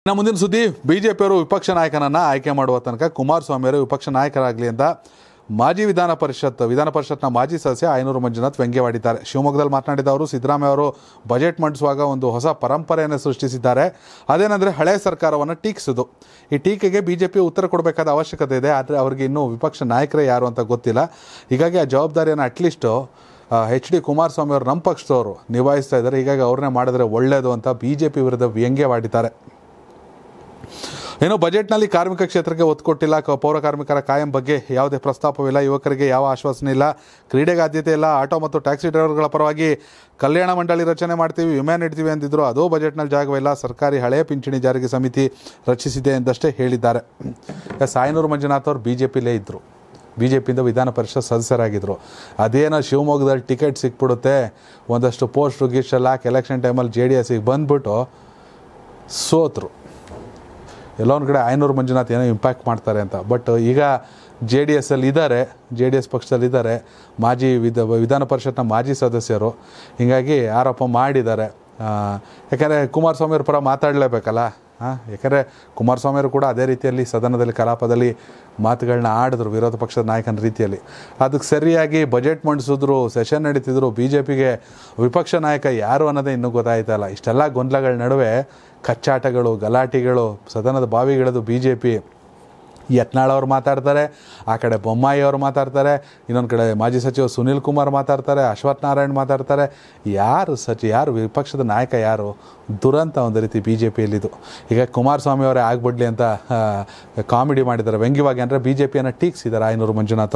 ಇನ್ನು ಮುಂದಿನ ಸುದ್ದಿ ಬಿಜೆಪಿಯವರು ವಿಪಕ್ಷ ನಾಯಕನನ್ನು ಆಯ್ಕೆ ಮಾಡುವ ತನಕ ಕುಮಾರಸ್ವಾಮಿಯವರು ವಿಪಕ್ಷ ನಾಯಕರಾಗಲಿ ಅಂತ ಮಾಜಿ ವಿಧಾನ ಪರಿಷತ್ ವಿಧಾನ ಪರಿಷತ್ನ ಮಾಜಿ ಸದಸ್ಯ ಐನೂರು ಮಂಜುನಾಥ್ ವ್ಯಂಗ್ಯವಾಡಿದ್ದಾರೆ ಶಿವಮೊಗ್ಗದಲ್ಲಿ ಮಾತನಾಡಿದ ಅವರು ಸಿದ್ದರಾಮಯ್ಯ ಅವರು ಬಜೆಟ್ ಮಂಡಿಸುವಾಗ ಒಂದು ಹೊಸ ಪರಂಪರೆಯನ್ನು ಸೃಷ್ಟಿಸಿದ್ದಾರೆ ಅದೇನೆಂದರೆ ಹಳೆ ಸರ್ಕಾರವನ್ನು ಟೀಕಿಸೋದು ಈ ಟೀಕೆಗೆ ಬಿಜೆಪಿ ಉತ್ತರ ಕೊಡಬೇಕಾದ ಅವಶ್ಯಕತೆ ಇದೆ ಆದರೆ ಅವರಿಗೆ ಇನ್ನೂ ವಿಪಕ್ಷ ನಾಯಕರೇ ಯಾರು ಅಂತ ಗೊತ್ತಿಲ್ಲ ಹೀಗಾಗಿ ಆ ಜವಾಬ್ದಾರಿಯನ್ನು ಅಟ್ಲೀಸ್ಟು ಎಚ್ ಡಿ ಕುಮಾರಸ್ವಾಮಿ ಅವರು ನಮ್ಮ ಪಕ್ಷದವರು ನಿಭಾಯಿಸ್ತಾ ಇದ್ದಾರೆ ಹೀಗಾಗಿ ಅವ್ರನ್ನೇ ಮಾಡಿದ್ರೆ ಒಳ್ಳೆಯದು ಅಂತ ಬಿ ಜೆ ಪಿ ವಿರುದ್ಧ ವ್ಯಂಗ್ಯವಾಡಿದ್ದಾರೆ ಏನು ಬಜೆಟ್ನಲ್ಲಿ ಕಾರ್ಮಿಕ ಕ್ಷೇತ್ರಕ್ಕೆ ಒತ್ತು ಕೊಟ್ಟಿಲ್ಲ ಕ- ಪೌರ ಕಾರ್ಮಿಕರ ಕಾಯಂ ಬಗ್ಗೆ ಯಾವುದೇ ಪ್ರಸ್ತಾಪವಿಲ್ಲ ಯುವಕರಿಗೆ ಯಾವ ಆಶ್ವಾಸನೆ ಇಲ್ಲ ಕ್ರೀಡೆಗೆ ಆದ್ಯತೆ ಇಲ್ಲ ಆಟೋ ಮತ್ತು ಟ್ಯಾಕ್ಸಿ ಡ್ರೈವರ್ಗಳ ಪರವಾಗಿ ಕಲ್ಯಾಣ ಮಂಡಳಿ ರಚನೆ ಮಾಡ್ತೀವಿ ವಿಮೆ ನೀಡ್ತೀವಿ ಅಂದಿದ್ರು ಅದೂ ಬಜೆಟ್ನಲ್ಲಿ ಜಾಗವಿಲ್ಲ ಸರ್ಕಾರಿ ಹಳೆಯ ಪಿಂಚಣಿ ಜಾರಿಗೆ ಸಮಿತಿ ರಚಿಸಿದೆ ಎಂದಷ್ಟೇ ಹೇಳಿದ್ದಾರೆ ಎಸ್ ಸಾಯನೂರು ಮಂಜುನಾಥ್ ಅವರು ಬಿ ಜೆ ಪಿಲೇ ಇದ್ದರು ಬಿ ಜೆ ಪಿಯಿಂದ ವಿಧಾನ ಪರಿಷತ್ ಸದಸ್ಯರಾಗಿದ್ದರು ಅದೇನೋ ಶಿವಮೊಗ್ಗದಲ್ಲಿ ಟಿಕೆಟ್ ಸಿಕ್ಬಿಡುತ್ತೆ ಒಂದಷ್ಟು ಪೋಸ್ಟು ಗೀಸ್ಟ್ ಎಲ್ಲ ಹಾಕಿ ಎಲೆಕ್ಷನ್ ಟೈಮಲ್ಲಿ ಜೆ ಡಿ ಎಸ್ಸಿಗೆ ಬಂದ್ಬಿಟ್ಟು ಸೋತರು ಎಲ್ಲೋ ಒಂದು ಕಡೆ ಐನೂರು ಮಂಜುನಾಥ್ ಏನೋ ಇಂಪ್ಯಾಕ್ಟ್ ಮಾಡ್ತಾರೆ ಅಂತ ಬಟ್ ಈಗ ಜೆ ಡಿ ಎಸ್ಸಲ್ಲಿ ಇದ್ದಾರೆ ಜೆ ಡಿ ಎಸ್ ಪಕ್ಷದಲ್ಲಿ ಇದ್ದಾರೆ ಮಾಜಿ ವಿಧ ವಿಧಾನ ಪರಿಷತ್ನ ಮಾಜಿ ಸದಸ್ಯರು ಹೀಗಾಗಿ ಆರೋಪ ಮಾಡಿದ್ದಾರೆ ಆ, ಯಾಕಂದರೆ ಕುಮಾರಸ್ವಾಮಿ ಅವ್ರ ಪರ ಮಾತಾಡಲೇಬೇಕಲ್ಲ ಹಾಂ ಯಾಕಂದರೆ ಕುಮಾರಸ್ವಾಮಿ ಅವರು ಕೂಡ ಅದೇ ರೀತಿಯಲ್ಲಿ ಸದನದಲ್ಲಿ ಕಲಾಪದಲ್ಲಿ ಮಾತುಗಳನ್ನ ಆಡಿದ್ರು ವಿರೋಧ ಪಕ್ಷದ ನಾಯಕನ ರೀತಿಯಲ್ಲಿ ಅದಕ್ಕೆ ಸರಿಯಾಗಿ ಬಜೆಟ್ ಮಂಡಿಸಿದ್ರು ಸೆಷನ್ ನಡೀತಿದ್ರು ಬಿ ಜೆ ಪಿಗೆ ವಿಪಕ್ಷ ನಾಯಕ ಯಾರು ಅನ್ನೋದೇ ಇನ್ನೂ ಗೊತ್ತಾಯ್ತಲ್ಲ ಇಷ್ಟೆಲ್ಲ ಗೊಂದಲಗಳ ನಡುವೆ ಕಚ್ಚಾಟಗಳು ಗಲಾಟೆಗಳು ಸದನದ ಬಾವಿಗಳದು ಬಿ ಜೆ ಪಿ ಯತ್ನಾಳ್ ಅವ್ರು ಮಾತಾಡ್ತಾರೆ ಆ ಕಡೆ ಬೊಮ್ಮಾಯಿ ಅವರು ಮಾತಾಡ್ತಾರೆ ಇನ್ನೊಂದು ಕಡೆ ಮಾಜಿ ಸಚಿವ ಸುನೀಲ್ ಕುಮಾರ್ ಮಾತಾಡ್ತಾರೆ ಅಶ್ವಥ್ ನಾರಾಯಣ್ ಮಾತಾಡ್ತಾರೆ ಯಾರು ಸಚಿ ಯಾರು ವಿಪಕ್ಷದ ನಾಯಕ ಯಾರು ದುರಂತ ಒಂದು ರೀತಿ ಬಿ ಜೆ ಪಿಯಲ್ಲಿದು ಈಗ ಕುಮಾರಸ್ವಾಮಿ ಅವರೇ ಆಗ್ಬಿಡ್ಲಿ ಅಂತ ಕಾಮಿಡಿ ಮಾಡಿದ್ದಾರೆ ವ್ಯಂಗ್ಯವಾಗಿ ಅಂದರೆ ಬಿ ಜೆ ಪಿಯನ್ನು ಟೀಕ್ಸಿದ್ದಾರೆ ಐನೂರು ಮಂಜುನಾಥ್